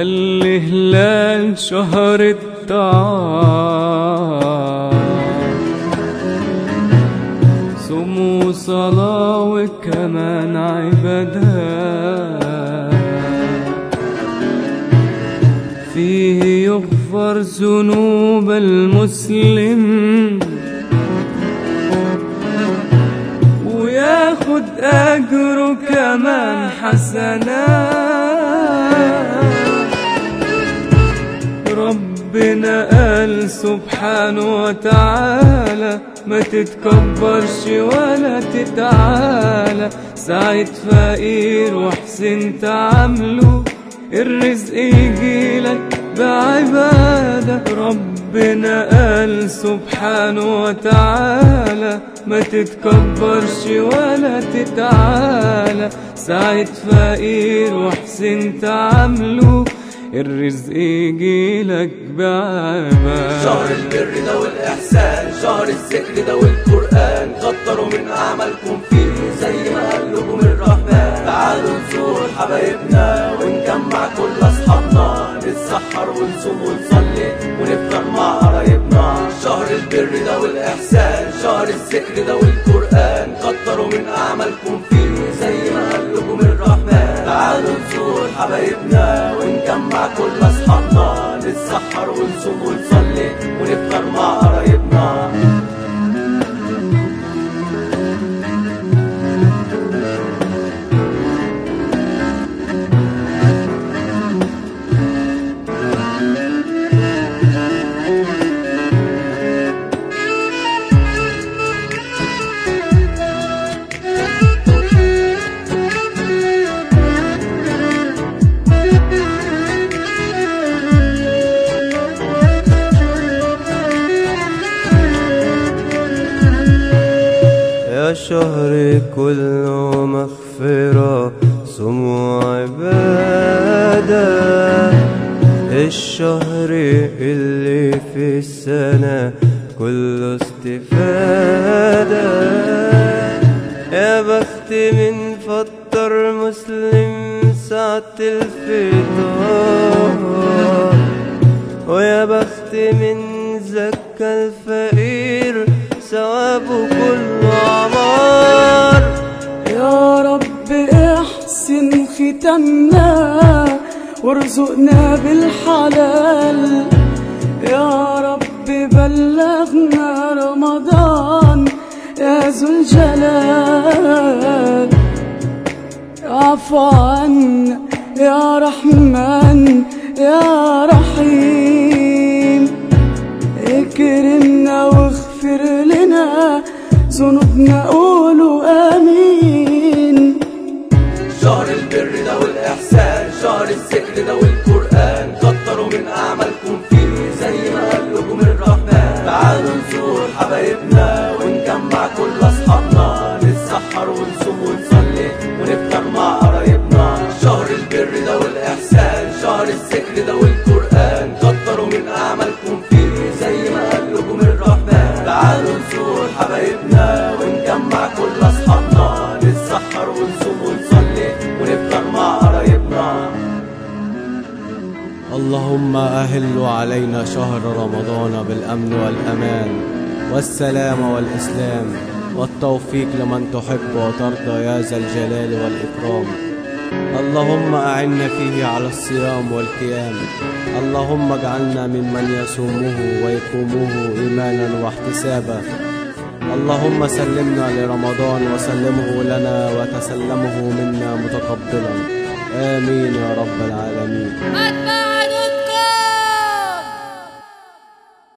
خلي هلال شهر الطاعة صوم وصلاة وكمان عبادات فيه يغفر ذنوب المسلم وياخد أجره كمان حسنات ربنا قال سبحانه وتعالى ما تتكبرش ولا تتعالى ساعد فقير وحسن تعامله الرزق يجيلك بعبادة ربنا قال سبحانه وتعالى ما تتكبرش ولا تتعالى ساعد فقير وحسن تعامله الرزق يجيلك بعبادة شهر البر ده والإحسان شهر الذكر ده والقرآن كتروا من أعمالكم فيه زي ما قال لكم الرحمن تعالوا نزور حبايبنا ونجمع كل أصحابنا نتسحر ونصوم ونصلي ونفطر مع قرايبنا شهر البر ده والإحسان شهر الذكر ده والقرآن كتروا من أعمالكم فيه زي ما قال لكم الرحمن تعالوا نزور حبايبنا ونجمع كل أصحابنا نتسحر ونصوم ونصلي ونفطر مع قرايبنا يا شهر كله مغفرة صوم وعبادة الشهر اللي في السنة كله استفادة يا بخت من فطر مسلم ساعة الفطار ويا بخت من زكى الفقير ثوابه كله عمار يا رب احسن ختمنا وارزقنا بالحلال يا رب بلغنا رمضان يا ذو الجلال اعف عنا يا رحمن يا رحيم اكرمنا واغفر لنا ذنوبنا قولوا امين شهر البر ده والإحسان شهر الذكر ده والقرآن كتروا من أعمالكم فيه زي ما قال لكم الرحمن تعالوا نزور حبايبنا ونجمع كل أصحابنا نتسحر ونصوم ونصلي ونفطر مع قرايبنا شهر البر ده والإحسان شهر الذكر ده والقرآن كتروا من أعمالكم فيه زي ما قال لكم الرحمن تعالوا نزور حبايبنا ونجمع كل أصحابنا نتسحر ونصوم ونصلي ونفطر مع قرايبنا اللهم أهل علينا شهر رمضان بالأمن والأمان والسلام والإسلام والتوفيق لمن تحب وترضى يا ذا الجلال والإكرام اللهم أعنا فيه على الصيام والقيام اللهم اجعلنا ممن يصومه ويقومه إيمانا واحتسابا اللهم سلمنا لرمضان وسلمه لنا وتسلمه منا متقبلا آمين يا رب العالمين أتبع